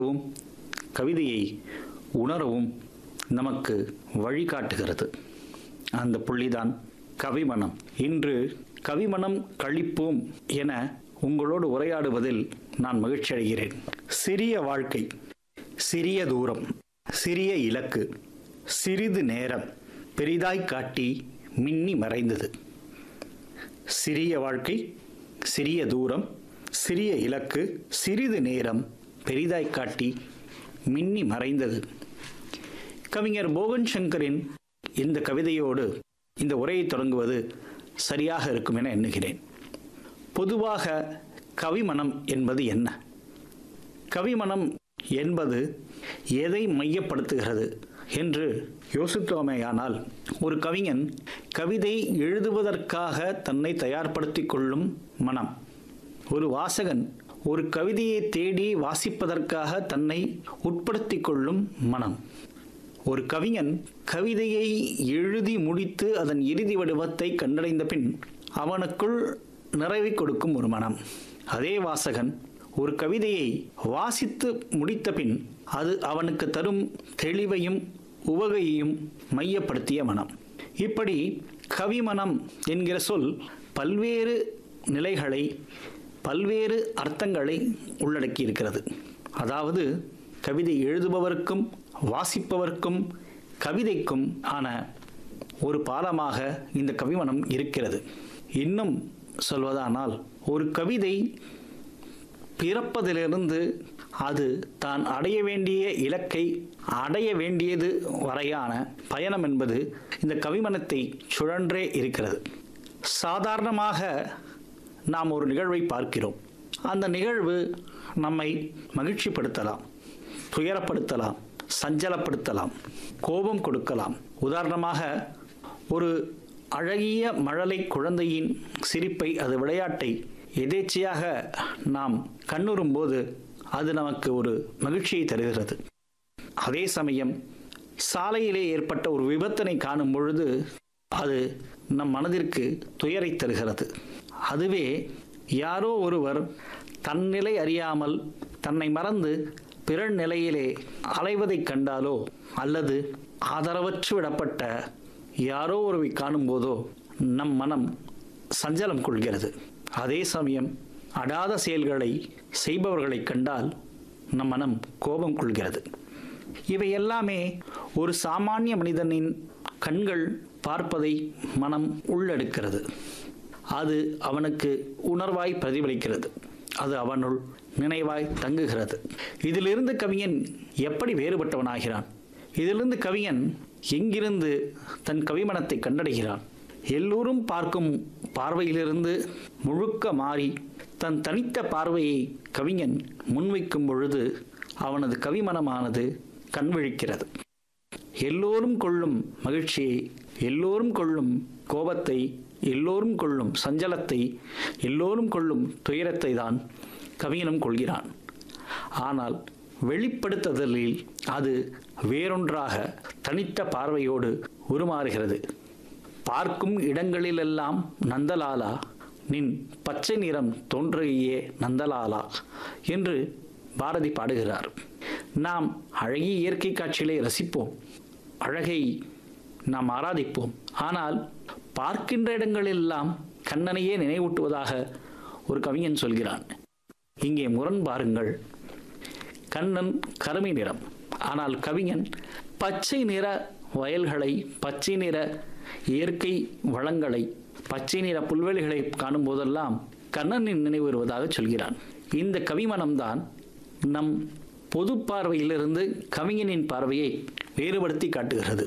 வும் கவிதையை உணரவும் நமக்கு வழிகாட்டுகிறது அந்த புள்ளிதான் கவிமனம் இன்று கவிமனம் கழிப்போம் என உங்களோடு உரையாடுவதில் நான் மகிழ்ச்சி அடைகிறேன் சிறிய வாழ்க்கை சிறிய தூரம் சிறிய இலக்கு சிறிது நேரம் பெரிதாய் காட்டி மின்னி மறைந்தது சிறிய வாழ்க்கை சிறிய தூரம் சிறிய இலக்கு சிறிது நேரம் பெரிதாய் காட்டி மின்னி மறைந்தது கவிஞர் போகன் சங்கரின் இந்த கவிதையோடு இந்த உரையை தொடங்குவது சரியாக இருக்கும் என எண்ணுகிறேன் பொதுவாக கவிமனம் என்பது என்ன கவிமனம் என்பது எதை மையப்படுத்துகிறது என்று யோசித்தோமேயானால் ஒரு கவிஞன் கவிதை எழுதுவதற்காக தன்னை தயார்படுத்திக் கொள்ளும் மனம் ஒரு வாசகன் ஒரு கவிதையை தேடி வாசிப்பதற்காக தன்னை உட்படுத்திக் கொள்ளும் மனம் ஒரு கவிஞன் கவிதையை எழுதி முடித்து அதன் இறுதி வடிவத்தை கண்டடைந்த பின் அவனுக்குள் நிறைவை கொடுக்கும் ஒரு மனம் அதே வாசகன் ஒரு கவிதையை வாசித்து முடித்த பின் அது அவனுக்கு தரும் தெளிவையும் உவகையையும் மையப்படுத்திய மனம் இப்படி கவிமனம் என்கிற சொல் பல்வேறு நிலைகளை பல்வேறு அர்த்தங்களை உள்ளடக்கி இருக்கிறது அதாவது கவிதை எழுதுபவருக்கும் வாசிப்பவர்க்கும் கவிதைக்கும் ஆன ஒரு பாலமாக இந்த கவிமனம் இருக்கிறது இன்னும் சொல்வதானால் ஒரு கவிதை பிறப்பதிலிருந்து அது தான் அடைய வேண்டிய இலக்கை அடைய வேண்டியது வரையான பயணம் என்பது இந்த கவிமனத்தை சுழன்றே இருக்கிறது சாதாரணமாக நாம் ஒரு நிகழ்வை பார்க்கிறோம் அந்த நிகழ்வு நம்மை மகிழ்ச்சிப்படுத்தலாம் துயரப்படுத்தலாம் சஞ்சலப்படுத்தலாம் கோபம் கொடுக்கலாம் உதாரணமாக ஒரு அழகிய மழலை குழந்தையின் சிரிப்பை அது விளையாட்டை எதேச்சையாக நாம் கண்ணுறும் போது அது நமக்கு ஒரு மகிழ்ச்சியை தருகிறது அதே சமயம் சாலையிலே ஏற்பட்ட ஒரு விபத்தினை காணும் பொழுது அது நம் மனதிற்கு துயரை தருகிறது அதுவே யாரோ ஒருவர் தன் நிலை அறியாமல் தன்னை மறந்து பிறர் நிலையிலே அலைவதைக் கண்டாலோ அல்லது ஆதரவற்று விடப்பட்ட யாரோ ஒருவை காணும்போதோ நம் மனம் சஞ்சலம் கொள்கிறது அதே சமயம் அடாத செயல்களை செய்பவர்களை கண்டால் நம் மனம் கோபம் கொள்கிறது இவை எல்லாமே ஒரு சாமானிய மனிதனின் கண்கள் பார்ப்பதை மனம் உள்ளெடுக்கிறது அது அவனுக்கு உணர்வாய் பிரதிபலிக்கிறது அது அவனுள் நினைவாய் தங்குகிறது இதிலிருந்து கவிஞன் எப்படி வேறுபட்டவனாகிறான் இதிலிருந்து கவிஞன் எங்கிருந்து தன் கவிமனத்தை கண்டடைகிறான் எல்லோரும் பார்க்கும் பார்வையிலிருந்து முழுக்க மாறி தன் தனித்த பார்வையை கவிஞன் முன்வைக்கும் பொழுது அவனது கவிமனமானது கண்விழிக்கிறது எல்லோரும் கொள்ளும் மகிழ்ச்சியை எல்லோரும் கொள்ளும் கோபத்தை எல்லோரும் கொள்ளும் சஞ்சலத்தை எல்லோரும் கொள்ளும் துயரத்தை தான் கவிஞனும் கொள்கிறான் ஆனால் வெளிப்படுத்துதலில் அது வேறொன்றாக தனித்த பார்வையோடு உருமாறுகிறது பார்க்கும் இடங்களிலெல்லாம் நந்தலாலா நின் பச்சை நிறம் தோன்றியே நந்தலாலா என்று பாரதி பாடுகிறார் நாம் அழகிய இயற்கை காட்சிகளை ரசிப்போம் அழகை நாம் ஆராதிப்போம் ஆனால் பார்க்கின்ற இடங்களெல்லாம் கண்ணனையே நினைவூட்டுவதாக ஒரு கவிஞன் சொல்கிறான் இங்கே முரண் பாருங்கள் கண்ணன் கருமை நிறம் ஆனால் கவிஞன் பச்சை நிற வயல்களை பச்சை நிற இயற்கை வளங்களை பச்சை நிற புல்வெளிகளை காணும் போதெல்லாம் கண்ணனின் நினைவு வருவதாக சொல்கிறான் இந்த கவிமனம்தான் நம் பொது பார்வையிலிருந்து கவிஞனின் பார்வையை வேறுபடுத்தி காட்டுகிறது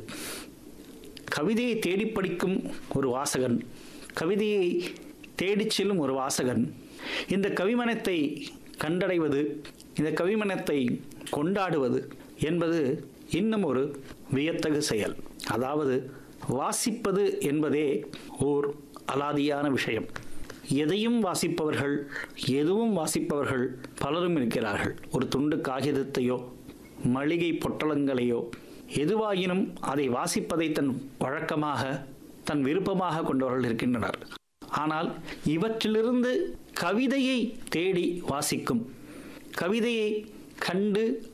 கவிதையை தேடி படிக்கும் ஒரு வாசகன் கவிதையை தேடிச் செல்லும் ஒரு வாசகன் இந்த கவிமனத்தை கண்டடைவது இந்த கவிமனத்தை கொண்டாடுவது என்பது இன்னும் ஒரு வியத்தகு செயல் அதாவது வாசிப்பது என்பதே ஓர் அலாதியான விஷயம் எதையும் வாசிப்பவர்கள் எதுவும் வாசிப்பவர்கள் பலரும் இருக்கிறார்கள் ஒரு துண்டு காகிதத்தையோ மளிகை பொட்டலங்களையோ எதுவாயினும் அதை வாசிப்பதை தன் வழக்கமாக தன் விருப்பமாக கொண்டவர்கள் இருக்கின்றனர் ஆனால் இவற்றிலிருந்து கவிதையை தேடி வாசிக்கும் கவிதையை கண்டு